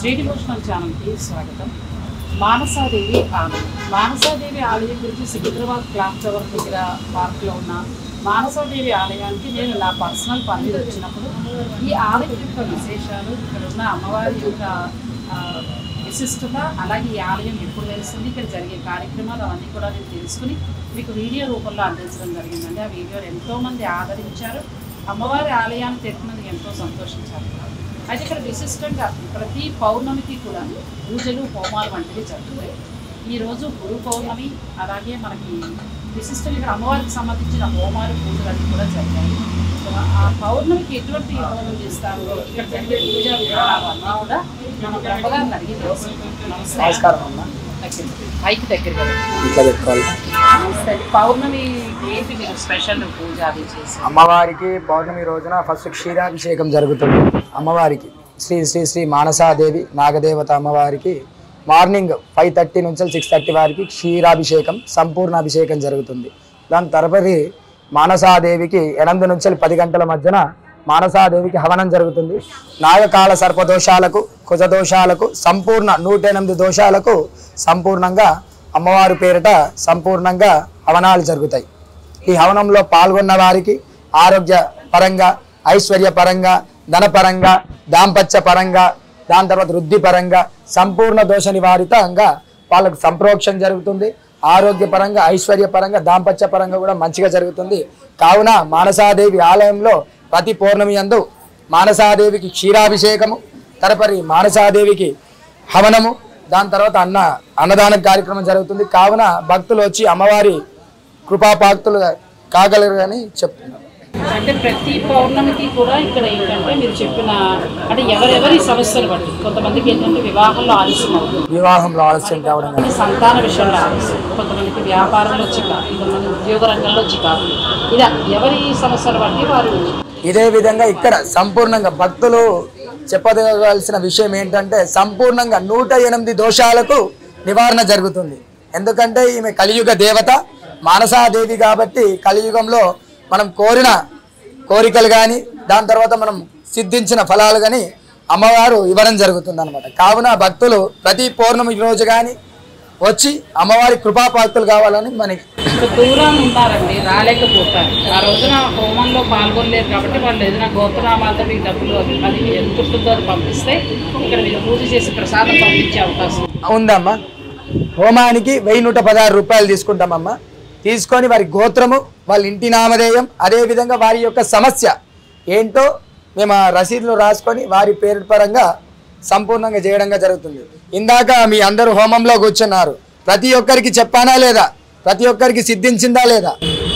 Shri devotional ఛానల్కి స్వాగతం మానసాదేవి ఆలయం మానసాదేవి ఆలయం గురించి సికింద్రాబాద్ క్లాక్ టవర్ దగ్గర పార్క్లో ఉన్న మానసాదేవి ఆలయానికి నేను నా పర్సనల్ పని మీద వచ్చినప్పుడు ఈ ఆలయం యొక్క విశేషాలు ఇక్కడ ఉన్న అమ్మవారి యొక్క ఆ, విశిష్టత అలాగే ఈ ఆలయం ఎప్పుడు వెలుస్తుంది ఇక్కడ జరిగే కార్యక్రమాలు అవన్నీ కూడా నేను తెలుసుకుని మీకు వీడియో రూపంలో అందించడం జరిగిందండి ఆ వీడియోని ఎంతోమంది ఆదరించారు అమ్మవారి ఆలయాన్ని తెచ్చినందుకు ఎంతో సంతోషించారు అయితే ఇక్కడ విశిష్టంగా ప్రతి పౌర్ణమికి కూడా పూజలు హోమాలు వంటివి జరుగుతాయి ఈరోజు గురు పౌర్ణమి అలాగే మనకి విశిష్టంగా ఇక్కడ అమ్మవారికి సంబంధించిన హోమాలు పూజలు అన్నీ కూడా జరిగాయి సో ఆ పౌర్ణమికి ఎటువంటి హోమం చేస్తారు ఇక్కడ జరిగే పూజా విధానాలు అన్నీ కూడా మన బ్రహ్మగారిని అడిగి తెలుసుకుంటాం. నమస్తే నమస్కారం అమ్మ దగ్గర పైకి దగ్గర కదా ఇట్లా పెట్టుకోవాలి నమస్తే పౌర్ణమి ఏంటి మీరు స్పెషల్ పూజ అది చేశారు అమ్మవారికి పౌర్ణమి రోజున ఫస్ట్ క్షీరాభిషేకం జరుగుతుంది అమ్మవారికి శ్రీ శ్రీ శ్రీ మానసాదేవి నాగదేవత అమ్మవారికి మార్నింగ్ ఫైవ్ థర్టీ నుంచి సిక్స్ థర్టీ వారికి క్షీరాభిషేకం సంపూర్ణ అభిషేకం జరుగుతుంది దాని తరపతి మానసాదేవికి ఎనిమిది నుంచి పది గంటల మధ్యన మానసాదేవికి హవనం జరుగుతుంది నాగకాల సర్పదోషాలకు కుజదోషాలకు సంపూర్ణ నూట ఎనిమిది దోషాలకు సంపూర్ణంగా అమ్మవారి పేరిట సంపూర్ణంగా హవనాలు జరుగుతాయి ఈ హవనంలో పాల్గొన్న వారికి ఆరోగ్య పరంగా ఐశ్వర్య పరంగా ధనపరంగా దాంపత్య పరంగా దాని తర్వాత వృద్ధి పరంగా సంపూర్ణ దోష నివారితంగా వాళ్ళకు సంప్రోక్షణ జరుగుతుంది ఆరోగ్యపరంగా ఐశ్వర్యపరంగా దాంపత్య పరంగా కూడా మంచిగా జరుగుతుంది కావున మానసాదేవి ఆలయంలో ప్రతి పౌర్ణమి యందు మానసాదేవికి క్షీరాభిషేకము తదుపరి మానసాదేవికి హవనము దాని తర్వాత అన్న అన్నదాన కార్యక్రమం జరుగుతుంది కావున భక్తులు వచ్చి అమ్మవారి కృపాపాక్తులు కాగలరు అని చెప్తున్నారు అంటే ప్రతి పౌర్ణమికి కూడా ఇక్కడ ఏంటంటే మీరు చెప్పిన అంటే ఎవరెవరి సమస్యలు బట్టి కొంతమందికి ఏంటంటే వివాహంలో ఆలస్యం అవుతుంది వివాహంలో ఆలస్యం కావడం కానీ కొంతమంది సంతాన విషయంలో ఆలస్యం కొంతమందికి వ్యాపారంలో చికాకు కొంతమంది ఉద్యోగ రంగంలో చికాకు ఇలా ఎవరి సమస్యలు బట్టి వారు ఇదే విధంగా ఇక్కడ సంపూర్ణంగా భక్తులు చెప్పదవలసిన విషయం ఏంటంటే సంపూర్ణంగా నూట ఎనిమిది దోషాలకు నివారణ జరుగుతుంది ఎందుకంటే ఈమె కలియుగ దేవత మానసాదేవి కాబట్టి కలియుగంలో మనం కోరిన కోరికలు కానీ దాని తర్వాత మనం సిద్ధించిన ఫలాలు కానీ అమ్మవారు ఇవ్వడం జరుగుతుంది అనమాట కావున భక్తులు ప్రతి పౌర్ణమి రోజు కానీ వచ్చి అమ్మవారి కృపాపాత్రులు కావాలని మనకి ఇప్పుడు దూరం ఉన్నారండి రాలేకపోతారు ఆ రోజున హోమంలో పాల్గొనలేరు కాబట్టి వాళ్ళు ఏదైనా గోత్రనామాలతో మీకు డబ్బులు అది అది ఎంత ఉంటుందో అది పంపిస్తే ఇక్కడ మీరు పూజ చేసి ప్రసాదం పంపించే అవకాశం ఉంది. ఉందమ్మా హోమానికి వెయ్యి నూట పదహారు రూపాయలు తీసుకుంటామమ్మా తీసుకొని వారి గోత్రము వాళ్ళ ఇంటి నామధేయం అదేవిధంగా వారి యొక్క సమస్య ఏంటో మేము ఆ రసీదులో రాసుకొని వారి పేరు పరంగా సంపూర్ణంగా చేయడంగా జరుగుతుంది ఇందాక మీ అందరూ హోమంలో కూర్చున్నారు ప్రతి ఒక్కరికి చెప్పానా లేదా ప్రతి ఒక్కరికి సిద్ధించిందా లేదా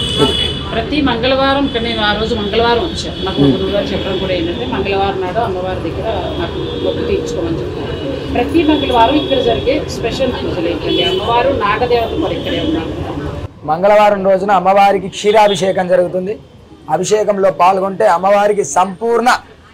ప్రతి మంగళవారం ఇక్కడ నేను ఆ రోజు మంగళవారం వచ్చాను నాకు మా గురువు గారు చెప్పడం కూడా ఏంటంటే మంగళవారం నాడు అమ్మవారి దగ్గర నాకు మొక్కు తీర్చుకోమని చెప్పారు ప్రతి మంగళవారం ఇక్కడ జరిగే స్పెషల్ పూజలు ఏంటండి అమ్మవారు నాగదేవత కూడా ఇక్కడే ఉన్నారు మంగళవారం రోజున అమ్మవారికి క్షీరాభిషేకం జరుగుతుంది అభిషేకంలో పాల్గొంటే అమ్మవారికి సంపూర్ణ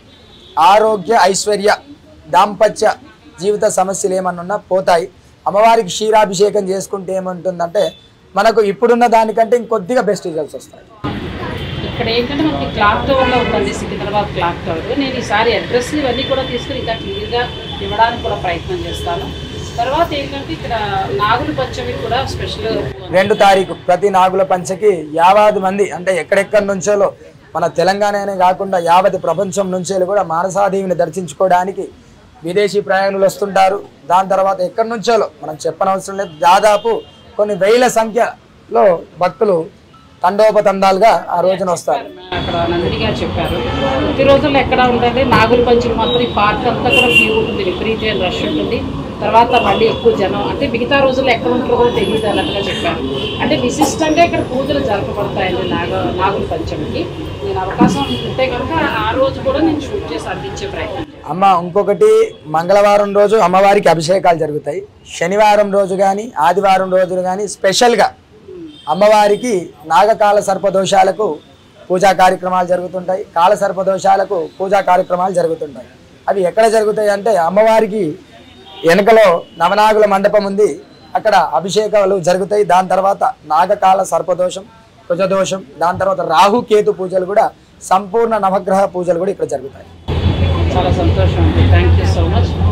ఆరోగ్య ఐశ్వర్య దాంపత్య జీవిత సమస్యలు ఏమన్నా ఉన్నా పోతాయి అమ్మవారికి క్షీరాభిషేకం చేసుకుంటే ఏముంటుందంటే మనకు ఇప్పుడున్న దానికంటే ఇంకొద్దిగా బెస్ట్ రిజల్ట్స్ వస్తాయి ఇక్కడ ఏంటంటే మనకి క్లాక్ టవర్లో ఉందండి సికింద్రాబాద్ క్లాక్ టవర్ నేను ఈసారి అడ్రస్ ఇవన్నీ కూడా తీసుకుని ఇంకా క్లియర్గా ఇవ్వడానికి కూడా ప్రయత్నం చేస్తాను తర్వాత ఏంటంటే ఇక్కడ నాగుల పంచమి కూడా స్పెషల్ రెండు తారీఖు ప్రతి నాగుల పంచకి యావాది మంది అంటే ఎక్కడెక్కడి నుంచో మన తెలంగాణనే కాకుండా యావతి ప్రపంచం నుంచే కూడా మానసాదేవిని దర్శించుకోవడానికి విదేశీ ప్రయాణులు వస్తుంటారు దాని తర్వాత ఎక్కడి నుంచో మనం చెప్పనవసరం లేదు దాదాపు కొన్ని వేల సంఖ్యలో భక్తులు తండోపతండాలుగా ఆ రోజున వస్తారు అక్కడ నందిని గారు చెప్పారు ప్రతి రోజుల్లో ఎక్కడ ఉంటుంది నాగుల పంచమి మాత్రం ఈ పార్క్ అంతా కూడా క్యూ ఉంటుంది విపరీతమైన రష్ ఉంటుంది తర్వాత మళ్ళీ ఎక్కువ జనం అంటే మిగతా రోజుల్లో ఎక్కడ ఉంటారో కూడా తెలియదు అన్నట్టుగా చెప్పారు అంటే విశిష్టంగా ఇక్కడ పూజలు జరపబడతాయండి నాగ నాగుల పంచమికి నేను అవకాశం ఉంటే కనుక ఆ రోజు కూడా నేను షూట్ చేసి అందించే ప్రయత్నం చేస్తాను. అమ్మ ఇంకొకటి మంగళవారం రోజు అమ్మవారికి అభిషేకాలు జరుగుతాయి శనివారం రోజు కానీ ఆదివారం రోజు కానీ స్పెషల్గా అమ్మవారికి నాగకాల సర్పదోషాలకు పూజా కార్యక్రమాలు జరుగుతుంటాయి కాల సర్పదోషాలకు పూజా కార్యక్రమాలు జరుగుతుంటాయి అవి ఎక్కడ జరుగుతాయి అంటే అమ్మవారికి వెనకలో నవనాగుల మండపం ఉంది అక్కడ అభిషేకాలు జరుగుతాయి దాని తర్వాత నాగకాల సర్పదోషం కుజదోషం దాని తర్వాత రాహు కేతు పూజలు కూడా సంపూర్ణ నవగ్రహ పూజలు కూడా ఇక్కడ జరుగుతాయి చాలా సంతోషం అండి థ్యాంక్ యూ సో మచ్ ఈ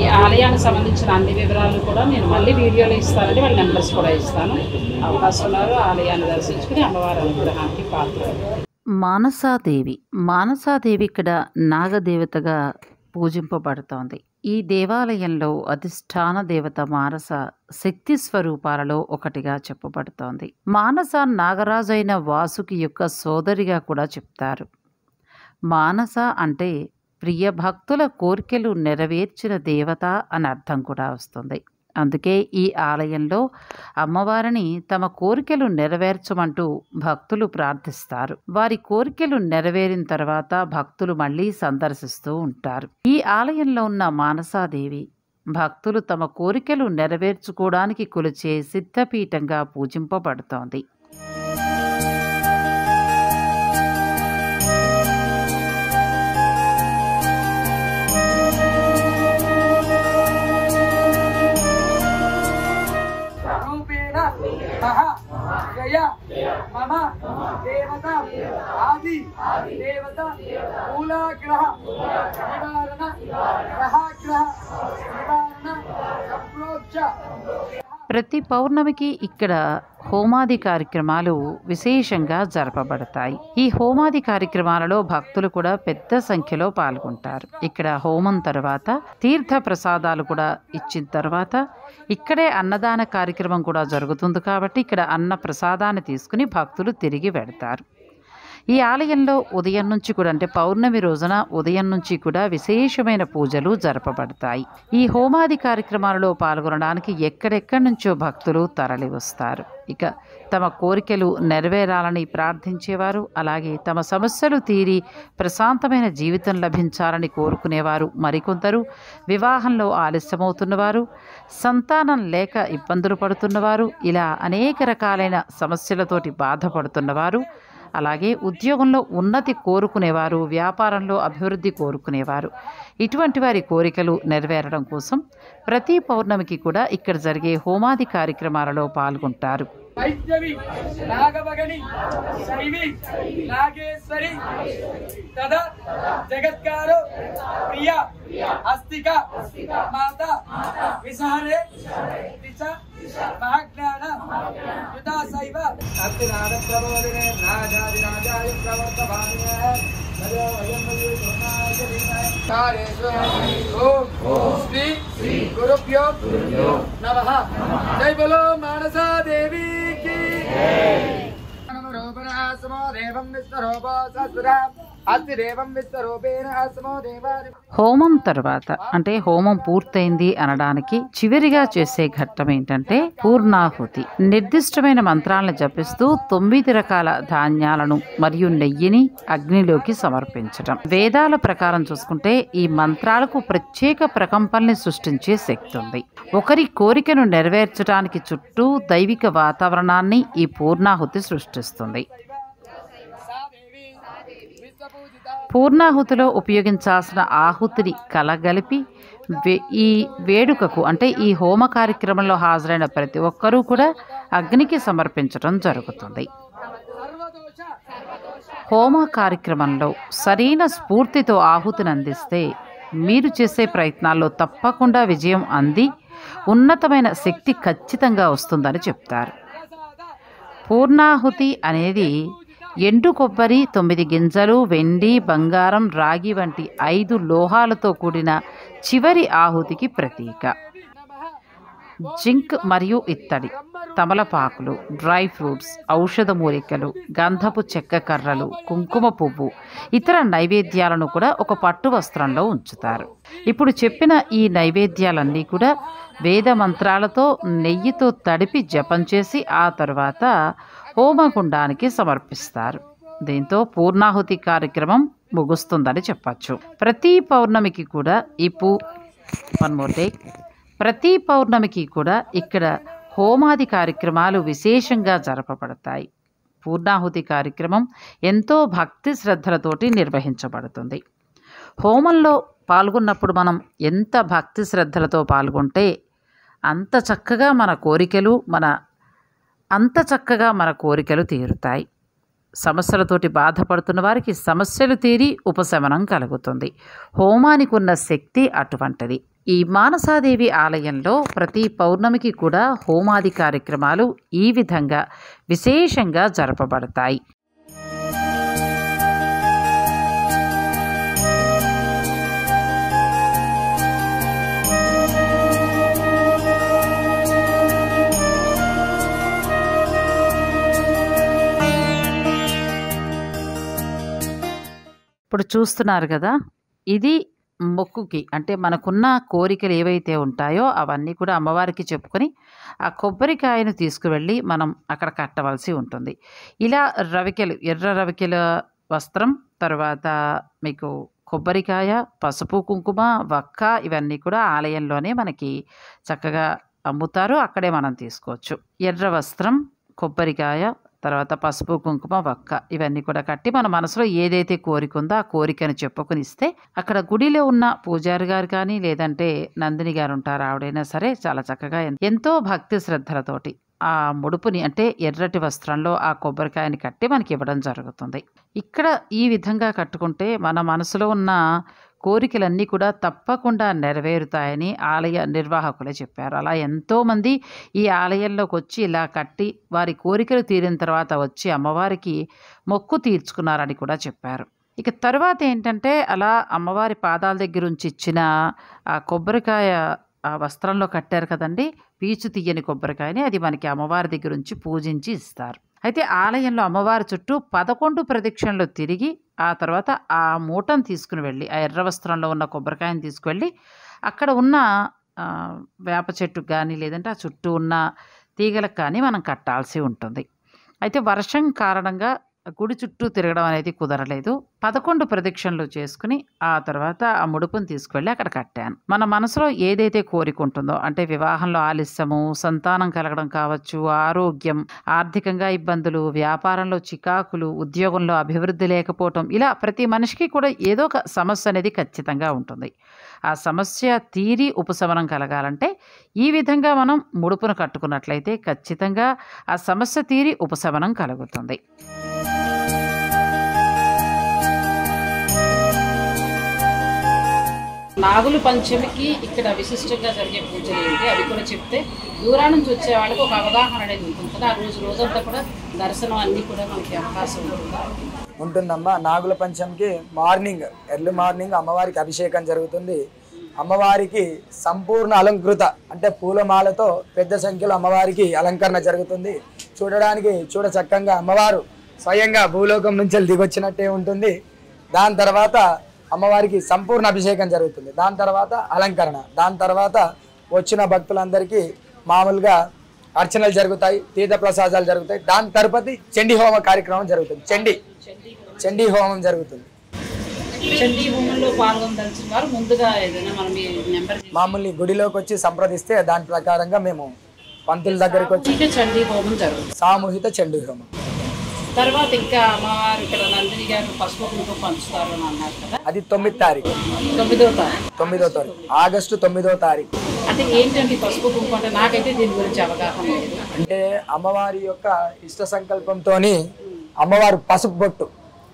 ఈ ఆలయానికి సంబంధించిన అన్ని వివరాలు కూడా నేను మళ్ళీ వీడియోలో ఇస్తానండి వాళ్ళ నెంబర్స్ కూడా ఇస్తాను అవకాశం ఉన్నారు ఆలయాన్ని దర్శించుకుని అమ్మవారి అనుగ్రహానికి పాత్ర మానసాదేవి మానసాదేవి ఇక్కడ నాగదేవతగా పూజింపబడుతోంది ఈ దేవాలయంలో అధిష్టాన దేవత మానస శక్తి స్వరూపాలలో ఒకటిగా చెప్పబడుతోంది మానస నాగరాజైన వాసుకి యొక్క సోదరిగా కూడా చెప్తారు మానస అంటే ప్రియ భక్తుల కోరికలు నెరవేర్చిన దేవత అని అర్థం కూడా వస్తుంది అందుకే ఈ ఆలయంలో అమ్మవారిని తమ కోరికలు నెరవేర్చమంటూ భక్తులు ప్రార్థిస్తారు వారి కోరికలు నెరవేరిన తర్వాత భక్తులు మళ్ళీ సందర్శిస్తూ ఉంటారు ఈ ఆలయంలో ఉన్న మానసాదేవి భక్తులు తమ కోరికలు నెరవేర్చుకోవడానికి కొలిచే సిద్ధపీఠంగా పూజింపబడుతోంది రూపేణ సహ జయ మమ దేవత ఆది దేవత మూలాగ్రహ నివారణ గ్రహాగ్రహ నివారణ సంప్రోక్ష ప్రతి పౌర్ణమికి ఇక్కడ హోమాది కార్యక్రమాలు విశేషంగా జరపబడతాయి ఈ హోమాది కార్యక్రమాలలో భక్తులు కూడా పెద్ద సంఖ్యలో పాల్గొంటారు ఇక్కడ హోమం తర్వాత తీర్థ ప్రసాదాలు కూడా ఇచ్చిన తర్వాత ఇక్కడే అన్నదాన కార్యక్రమం కూడా జరుగుతుంది కాబట్టి ఇక్కడ అన్న ప్రసాదాన్ని తీసుకుని భక్తులు తిరిగి వెడతారు ఈ ఆలయంలో ఉదయం నుంచి కూడా అంటే పౌర్ణమి రోజున ఉదయం నుంచి కూడా విశేషమైన పూజలు జరపబడతాయి ఈ హోమాది కార్యక్రమాలలో పాల్గొనడానికి ఎక్కడెక్కడి నుంచో భక్తులు తరలి వస్తారు ఇక తమ కోరికలు నెరవేరాలని ప్రార్థించేవారు అలాగే తమ సమస్యలు తీరి ప్రశాంతమైన జీవితం లభించాలని కోరుకునేవారు మరికొందరు వివాహంలో ఆలస్యమవుతున్నవారు సంతానం లేక ఇబ్బందులు పడుతున్నవారు ఇలా అనేక రకాలైన సమస్యలతోటి బాధపడుతున్నవారు అలాగే ఉద్యోగంలో ఉన్నతి కోరుకునేవారు వ్యాపారంలో అభివృద్ధి కోరుకునేవారు ఇటువంటి వారి కోరికలు నెరవేరడం కోసం ప్రతి పౌర్ణమికి కూడా ఇక్కడ జరిగే హోమాది కార్యక్రమాలలో పాల్గొంటారు వైద్యవి నాగమగని శైవి నాగేశ్వరి తద జగత్కారు ప్రియ అస్తిక మాత విసహరే దిశ మహాజ్ఞాన యుతా శైవ అత్తినాద ప్రబోధినే రాజాది రాజాయ ప్రవర్తమానినే నదో అయం వయే సోమాయ ధీమహి కారేశ్వరి ఓం శ్రీ గురుభ్యో నమః జై బలో మానసా దేవి की సమో దేవం విశ్వరూపో సత్సురా అస్తి దేవం విశ్వరూపేణ అస్మో దేవాది హోమం తర్వాత అంటే హోమం పూర్తయింది అనడానికి చివరిగా చేసే ఘట్టం ఏంటంటే పూర్ణాహుతి నిర్దిష్టమైన మంత్రాలను జపిస్తూ తొమ్మిది రకాల ధాన్యాలను మరియు నెయ్యిని అగ్నిలోకి సమర్పించటం వేదాల ప్రకారం చూసుకుంటే ఈ మంత్రాలకు ప్రత్యేక ప్రకంపనల్ని సృష్టించే శక్తి ఉంది ఒకరి కోరికను నెరవేర్చడానికి చుట్టూ దైవిక వాతావరణాన్ని ఈ పూర్ణాహుతి సృష్టిస్తుంది సా దేవి విశ్వపూజిత పూర్ణాహుతిలో ఉపయోగించాల్సిన ఆహుతిని కలగలిపి వే- ఈ వేడుకకు అంటే ఈ హోమ కార్యక్రమంలో హాజరైన ప్రతి ఒక్కరూ కూడా అగ్నికి సమర్పించడం జరుగుతుంది సర్వదోష హోమ కార్యక్రమంలో సరైన స్ఫూర్తితో ఆహుతిని అందిస్తే మీరు చేసే ప్రయత్నాల్లో తప్పకుండా విజయం అంది ఉన్నతమైన శక్తి ఖచ్చితంగా వస్తుందని చెప్తారు ప్రసాద పూర్ణాహుతి అనేది ఎండు కొబ్బరి తొమ్మిది గింజలు వెండి బంగారం రాగి వంటి ఐదు లోహాలతో కూడిన చివరి ఆహుతికి ప్రతీక నమః జింక్ మరియు ఇత్తడి తమలపాకులు డ్రై ఫ్రూట్స్ ఔషధ మూలికలు గంధపు చెక్క కర్రలు కుంకుమ పువ్వు ఇతర నైవేద్యాలను కూడా ఒక పట్టు వస్త్రంలో ఉంచుతారు ఇప్పుడు చెప్పిన ఈ నైవేద్యాలన్నీ కూడా వేద మంత్రాలతో నెయ్యితో తడిపి జపం చేసి ఆ తర్వాత హోమగుండానికి సమర్పిస్తారు దీంతో పూర్ణాహుతి కార్యక్రమం ముగుస్తుందని చెప్పచ్చు ప్రతి పౌర్ణమికి కూడా ఈ పూ వన్ మోర్ డే ప్రతి పౌర్ణమికి కూడా ఇక్కడ హోమాది కార్యక్రమాలు విశేషంగా జరపబడతాయి పూర్ణాహుతి కార్యక్రమం ఎంతో భక్తి శ్రద్ధలతోటి నిర్వహించబడుతుంది హోమంలో పాల్గొన్నప్పుడు మనం ఎంత భక్తి శ్రద్ధలతో పాల్గొంటే అంత చక్కగా మన కోరికలు మన అంత చక్కగా మన కోరికలు తీరుతాయి సమస్యలతోటి బాధపడుతున్న వారికి సమస్యలు తీరి ఉపశమనం కలుగుతుంది హోమానికి ఉన్న శక్తి అటువంటిది ఈ మానసాదేవి ఆలయంలో ప్రతి పౌర్ణమికి కూడా హోమాది కార్యక్రమాలు ఈ విధంగా విశేషంగా జరపబడతాయి ఇప్పుడు చూస్తున్నారు కదా ఇది మొక్కుకి అంటే మనకున్న కోరికలు ఏవైతే ఉంటాయో అవన్నీ కూడా అమ్మవారికి చెప్పుకొని ఆ కొబ్బరికాయను తీసుకువెళ్ళి మనం అక్కడ కట్టవలసి ఉంటుంది ఇలా రవికెలు ఎర్ర రవికెల వస్త్రం తర్వాత మీకు కొబ్బరికాయ పసుపు కుంకుమ వక్క ఇవన్నీ కూడా ఆలయంలోనే మనకి చక్కగా అమ్ముతారు అక్కడే మనం తీసుకోవచ్చు ఎర్ర వస్త్రం కొబ్బరికాయ తర్వాత పసుపు కుంకుమ వక్క ఇవన్నీ కూడా కట్టి మన మనసులో ఏదైతే కోరిక ఉందో ఆ కోరికను చెప్పుకొని ఇస్తే అక్కడ గుడిలో ఉన్న పూజారి గారు కానీ లేదంటే నందిని గారు ఉంటారు ఆవిడైనా సరే చాలా చక్కగా ఎన్- ఎంతో భక్తి శ్రద్ధలతోటి ఆ ముడుపుని అంటే ఎర్రటి వస్త్రంలో ఆ కొబ్బరికాయని కట్టి మనకి ఇవ్వడం జరుగుతుంది ఇక్కడ ఈ విధంగా కట్టుకుంటే మన మనసులో ఉన్న కోరికలన్నీ కూడా తప్పకుండా నెరవేరుతాయని ఆలయ నిర్వాహకులే చెప్పారు అలా ఎంతోమంది ఈ ఆలయంలోకి వచ్చి ఇలా కట్టి వారి కోరికలు తీరిన తర్వాత వచ్చి అమ్మవారికి మొక్కు తీర్చుకున్నారని కూడా చెప్పారు ఇక తర్వాత ఏంటంటే అలా అమ్మవారి పాదాల దగ్గర ఉంచి ఇచ్చిన ఆ కొబ్బరికాయ ఆ వస్త్రంలో కట్టారు కదండి పీచు తీయని కొబ్బరికాయని అది మనకి అమ్మవారి దగ్గర ఉంచి పూజించి ఇస్తారు అయితే ఆలయంలో అమ్మవారి చుట్టూ పదకొండు ప్రదక్షిణలు తిరిగి ఆ తర్వాత ఆ మూటను తీసుకుని వెళ్ళి ఆ ఎర్ర వస్త్రంలో ఉన్న కొబ్బరికాయని తీసుకువెళ్ళి అక్కడ ఉన్న ఆ, వేప చెట్టుకు కానీ లేదంటే ఆ చుట్టూ ఉన్న తీగలకు కానీ మనం కట్టాల్సి ఉంటుంది అయితే వర్షం కారణంగా గుడి చుట్టూ తిరగడం అనేది కుదరలేదు పదకొండు ప్రదక్షిణలు చేసుకుని ఆ తర్వాత ఆ ముడుపుని తీసుకువెళ్ళి అక్కడ కట్టాను మన మనసులో ఏదైతే కోరిక ఉంటుందో అంటే వివాహంలో ఆలస్యము సంతానం కలగడం కావచ్చు ఆరోగ్యం ఆర్థికంగా ఇబ్బందులు వ్యాపారంలో చికాకులు ఉద్యోగంలో అభివృద్ధి లేకపోవటం ఇలా ప్రతి మనిషికి కూడా ఏదో ఒక సమస్య అనేది ఖచ్చితంగా ఉంటుంది ఆ సమస్య తీరి ఉపశమనం కలగాలంటే ఈ విధంగా మనం ముడుపును కట్టుకున్నట్లయితే ఖచ్చితంగా ఆ సమస్య తీరి ఉపశమనం కలుగుతుంది నాగుల పంచమికి ఇక్కడ విశిష్టంగా జరిగే పూజలు ఏంటి అవి కూడా చెప్తే దూరం నుంచి వచ్చే వాళ్ళకి ఒక అవగాహన అనేది ఉంటుంది కదా ఆ రోజు రోజంతా కూడా దర్శనం అన్నీ కూడా మనకి అవకాశం ఉంటుంది ఉంటుందమ్మా నాగుల పంచమికి మార్నింగ్ ఎర్లీ మార్నింగ్ అమ్మవారికి అభిషేకం జరుగుతుంది అమ్మవారికి సంపూర్ణ అలంకృత అంటే పూలమాలతో పెద్ద సంఖ్యలో అమ్మవారికి అలంకరణ జరుగుతుంది చూడడానికి చూడ చక్కగా అమ్మవారు స్వయంగా భూలోకం నుంచి దిగొచ్చినట్టే ఉంటుంది దాని తర్వాత అమ్మవారికి సంపూర్ణ అభిషేకం జరుగుతుంది దాని తర్వాత అలంకరణ దాని తర్వాత వచ్చిన భక్తులందరికీ మామూలుగా అర్చనలు జరుగుతాయి తీర్థ ప్రసాదాలు జరుగుతాయి దాని తరుపతి చండీ హోమ కార్యక్రమం జరుగుతుంది చండీ చండీ హోమం జరుగుతుంది చండీ హోమంలో పాల్గొనదలిచిన వారు ముందుగా ఏదైనా మనం ఈ నెంబర్ మామూలు గుడిలోకి వచ్చి సంప్రదిస్తే దాని ప్రకారంగా మేము పంతుల దగ్గరికి వచ్చి ఇక చండీ హోమం జరుగుతుంది సామూహిక చండీ హోమం తర్వాత ఇంకా అమ్మవారు ఇక్కడ నందిని గారు పసుపు కుంకుమ పంచుతారు అని అన్నారు కదా అది తొమ్మిది తారీఖు తొమ్మిదో తారీఖు తొమ్మిదో తారీఖు ఆగస్టు తొమ్మిదో తారీఖు అంటే ఏంటంటే ఈ పసుపు కుంకుమ అంటే నాకైతే దీని గురించి అవగాహన లేదు అంటే అమ్మవారి యొక్క ఇష్ట సంకల్పంతో అమ్మవారు పసుపు బొట్టు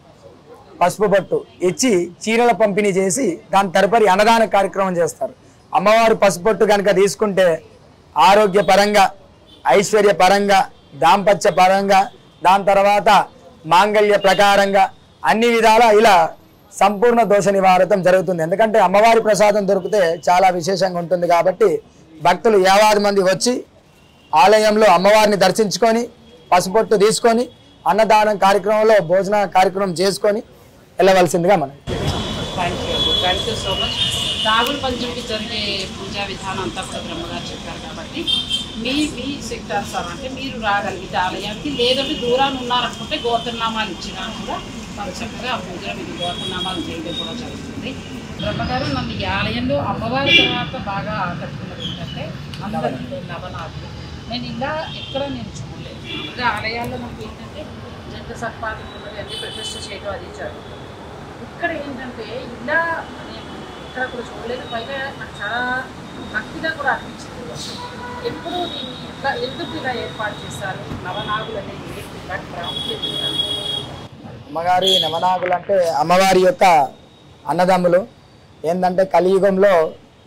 పసుపు బొట్టు ఇచ్చి చీరల పంపిణీ చేసి దాని తదుపరి అన్నదాన కార్యక్రమం చేస్తారు అమ్మవారు పసుపు బొట్టు కనుక తీసుకుంటే ఆరోగ్యపరంగా ఐశ్వర్యపరంగా దాంపత్య పరంగా దాని తర్వాత మాంగళ్య ప్రకారంగా అన్ని విధాల ఇలా సంపూర్ణ దోష నివారతం జరుగుతుంది ఎందుకంటే అమ్మవారి ప్రసాదం దొరికితే చాలా విశేషంగా ఉంటుంది కాబట్టి భక్తులు యావాది మంది వచ్చి ఆలయంలో అమ్మవారిని దర్శించుకొని పసుపొట్టు తీసుకొని అన్నదానం కార్యక్రమంలో భోజన కార్యక్రమం చేసుకొని వెళ్ళవలసిందిగా మనం థ్యాంక్ యూ అండి థ్యాంక్ యూ సో మచ్ నాగుల పంచమికి జరిగే పూజా విధానం అంతా కూడా బ్రహ్మగారు చెప్పారు కాబట్టి మీ మీ శక్తానుసారం అంటే మీరు రాగలిగితే ఆలయానికి లేదంటే దూరాన్ని ఉన్నారనుకుంటే గోత్రనామాలు ఇచ్చినా కూడా మనం చక్కగా ఆ పూజలో మీకు గోత్రనామాలు చేయడం కూడా జరుగుతుంది బ్రహ్మగారు నన్ను ఈ ఆలయంలో అమ్మవారి తర్వాత బాగా ఆకట్టుకున్నది ఏంటంటే అందరిలో నవనాథులు నేను ఇలా ఎక్కడ నేను చూడలేదు మామూలుగా ఆలయాల్లో మనకి ఏంటంటే జంట సత్పాదం ఉన్నది అన్ని ప్రతిష్ట చేయడం అది జరుగుతుంది ఇక్కడ ఏంటంటే ఇలా నేను ఇక్కడ కూడా చూడలేదు పైగా నాకు చాలా భక్తిగా కూడా అనిపించింది ఎప్పుడు దీన్ని ఇట్లా ఎందుకు ఇలా ఏర్పాటు చేశారు నవనాగులు అనేది ఏంటి వాటి ప్రాముఖ్యత ఏంటి? అమ్మగారి నవనాగులు అంటే అమ్మవారి యొక్క అన్నదమ్ములు ఏంటంటే కలియుగంలో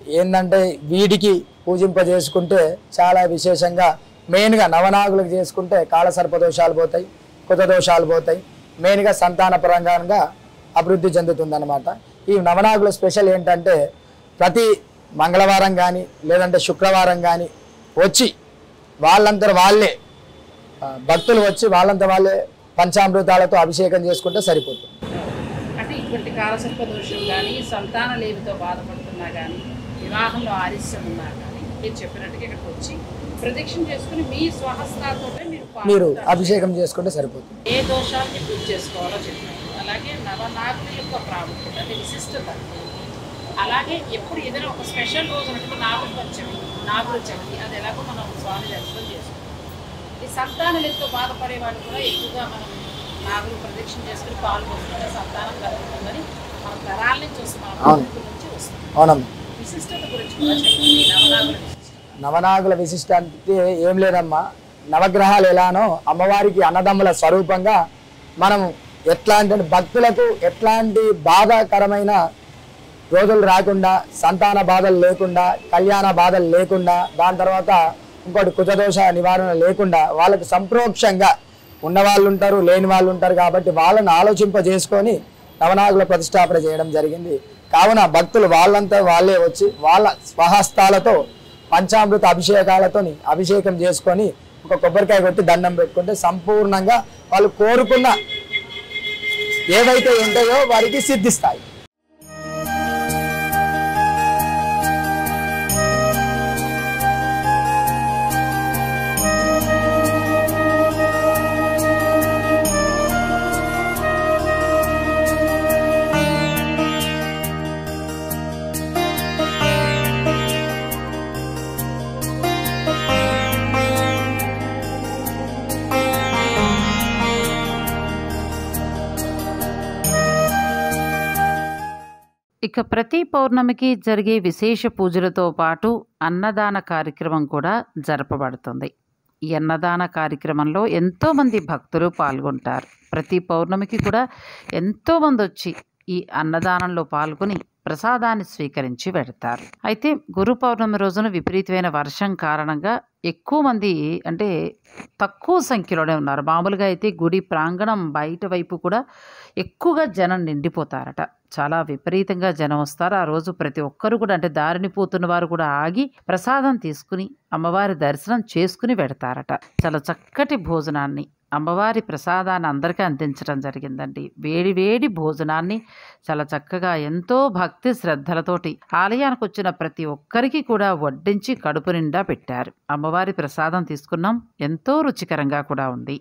ఏంటంటే వీడికి పూజింపజేసుకుంటే చాలా విశేషంగా మెయిన్గా నవనాగులకు చేసుకుంటే కాల సర్పదోషాలు పోతాయి కుత దోషాలు పోతాయి మెయిన్గా సంతాన పరంగా అభివృద్ధి చెందుతుందన్నమాట ఈ నవనాగుల స్పెషల్ ఏంటంటే ప్రతి మంగళవారం కానీ లేదంటే శుక్రవారం కానీ వచ్చి వాళ్ళంతా వాళ్ళే ఆ, భక్తులు వచ్చి వాళ్ళంతా వాళ్ళే పంచామృతాలతో అభిషేకం చేసుకుంటే సరిపోతుంది అంటే ఇటువంటి కాలసర్ప దోషం కానీ సంతాన లేమితో బాధపడుతున్నా కానీ వివాహంలో ఆలస్యం ఉన్నా కానీ మీరు చెప్పినట్టుగా ఇక్కడికి వచ్చి ప్రదక్షిణ చేసుకుని మీ స్వహస్తాలతో మీరు మీరు పాల్గొంటారు. అభిషేకం చేసుకుంటే సరిపోతుంది ఏ దోషాన్ని పూజ చేసుకోవాలో చెప్పారు అలాగే నవనాగుల యొక్క ప్రాముఖ్యత అంటే విశిష్టత అలాగే ఎప్పుడు ఏదైనా ఒక స్పెషల్ రోజు ఉన్నట్టు నాగుల పంచమి నాగుల చవితి అది ఎలాగో మనం స్వామి దర్శనం చేసుకుంటాం ఈ సంతానలతో బాధపడే వాళ్ళు కూడా ఎక్కువగా మనం నాగులు ప్రదక్షిణ చేసుకుని పాల్గొంటుంటే సంతానం కలుగుతుందని మన తరాల నుంచి వస్తుంది మన అవును. పూర్వీకుల నుంచి వస్తుంది అవునమ్మా విశిష్టత గురించి కూడా చెప్పండి నవనాగుల విశిష్టత నవనాగుల విశిష్టాంతి ఏం లేదమ్మా నవగ్రహాలు ఎలానో అమ్మవారికి అన్నదమ్ముల స్వరూపంగా మనం ఎట్లాంటి భక్తులకు ఎట్లాంటి బాధాకరమైన రోజులు రాకుండా సంతాన బాధలు లేకుండా కళ్యాణ బాధలు లేకుండా దాని తర్వాత ఇంకోటి కుజదోష నివారణ లేకుండా వాళ్ళకి సంప్రోక్షంగా ఉన్న వాళ్ళు ఉంటారు లేని వాళ్ళు ఉంటారు కాబట్టి వాళ్ళని ఆలోచింపజేసుకొని నవనాగుల ప్రతిష్టాపన చేయడం జరిగింది కావున భక్తులు వాళ్ళంతా వాళ్ళే వచ్చి వాళ్ళ స్వహస్తాలతో పంచామృత అభిషేకాలతోని అభిషేకం చేసుకొని ఒక కొబ్బరికాయ కొట్టి దండం పెట్టుకుంటే సంపూర్ణంగా వాళ్ళు కోరుకున్న ఏవైతే ఉంటాయో వారికి సిద్ధిస్తాయి ఇక ప్రతి పౌర్ణమికి జరిగే విశేష పూజలతో పాటు అన్నదాన కార్యక్రమం కూడా జరపబడుతుంది ఈ అన్నదాన కార్యక్రమంలో ఎంతోమంది భక్తులు పాల్గొంటారు ప్రతి పౌర్ణమికి కూడా ఎంతోమంది వచ్చి ఈ అన్నదానంలో పాల్గొని ప్రసాదాన్ని స్వీకరించి వెడతారు అయితే గురు పౌర్ణమి రోజున విపరీతమైన వర్షం కారణంగా ఎక్కువ మంది అంటే తక్కువ సంఖ్యలోనే ఉన్నారు మామూలుగా అయితే గుడి ప్రాంగణం బయట వైపు కూడా ఎక్కువగా జనం నిండిపోతారట చాలా విపరీతంగా జనం వస్తారు ఆ రోజు ప్రతి ఒక్కరు కూడా అంటే దారిని పోతున్న వారు కూడా ఆగి ప్రసాదం తీసుకుని అమ్మవారి దర్శనం చేసుకుని వెడతారట చాలా చక్కటి భోజనాన్ని అమ్మవారి ప్రసాదాన్ని అందరికీ అందించడం జరిగిందండి వేడి వేడి భోజనాన్ని చాలా చక్కగా ఎంతో భక్తి శ్రద్ధలతోటి ఆలయానికి వచ్చిన ప్రతి ఒక్కరికి కూడా వడ్డించి కడుపు నిండా పెట్టారు అమ్మవారి ప్రసాదం తీసుకున్నాం ఎంతో రుచికరంగా కూడా ఉంది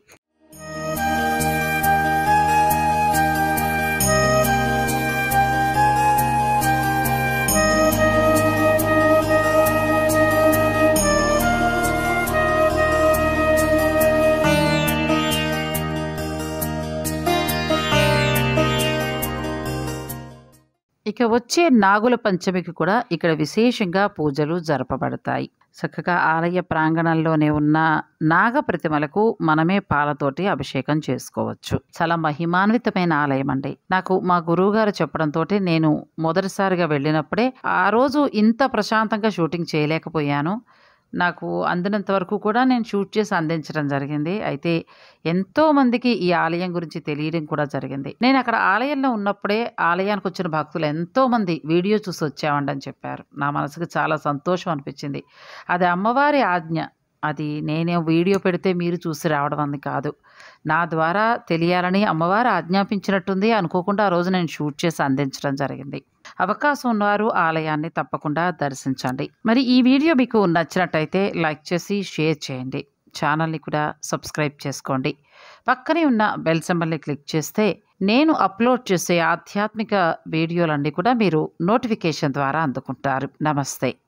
ఇక వచ్చే నాగుల పంచమికి కూడా ఇక్కడ విశేషంగా పూజలు జరపబడతాయి చక్కగా ఆలయ ప్రాంగణంలోనే ఉన్న నాగ ప్రతిమలకు మనమే పాలతోటి అభిషేకం చేసుకోవచ్చు చాలా మహిమాన్వితమైన ఆలయం అండి నాకు మా గురువు గారు చెప్పడంతో నేను మొదటిసారిగా వెళ్ళినప్పుడే ఆ రోజు ఇంత ప్రశాంతంగా షూటింగ్ చేయలేకపోయాను నాకు అందినంత వరకు కూడా నేను షూట్ చేసి అందించడం జరిగింది అయితే ఎంతో మందికి ఈ ఆలయం గురించి తెలియడం కూడా జరిగింది నేను అక్కడ ఆలయంలో ఉన్నప్పుడే ఆలయానికి వచ్చిన భక్తులు ఎంతో మంది వీడియో చూసి వచ్చామండి అని చెప్పారు నా మనసుకు చాలా సంతోషం అనిపించింది అది అమ్మవారి ఆజ్ఞ అది నేనే వీడియో పెడితే మీరు చూసి రావడం అంది కాదు నా ద్వారా తెలియాలని అమ్మవారు ఆజ్ఞాపించినట్టుంది అనుకోకుండా ఆ రోజు నేను షూట్ చేసి అందించడం జరిగింది అవకాశం ఉన్నవారు ఆలయాన్ని తప్పకుండా దర్శించండి మరి ఈ వీడియో మీకు నచ్చినట్టయితే లైక్ చేసి షేర్ చేయండి ఛానల్ని కూడా సబ్స్క్రైబ్ చేసుకోండి పక్కనే ఉన్న బెల్ సింబల్ని క్లిక్ చేస్తే నేను అప్లోడ్ చేసే ఆధ్యాత్మిక వీడియోలన్నీ కూడా మీరు నోటిఫికేషన్ ద్వారా అందుకుంటారు నమస్తే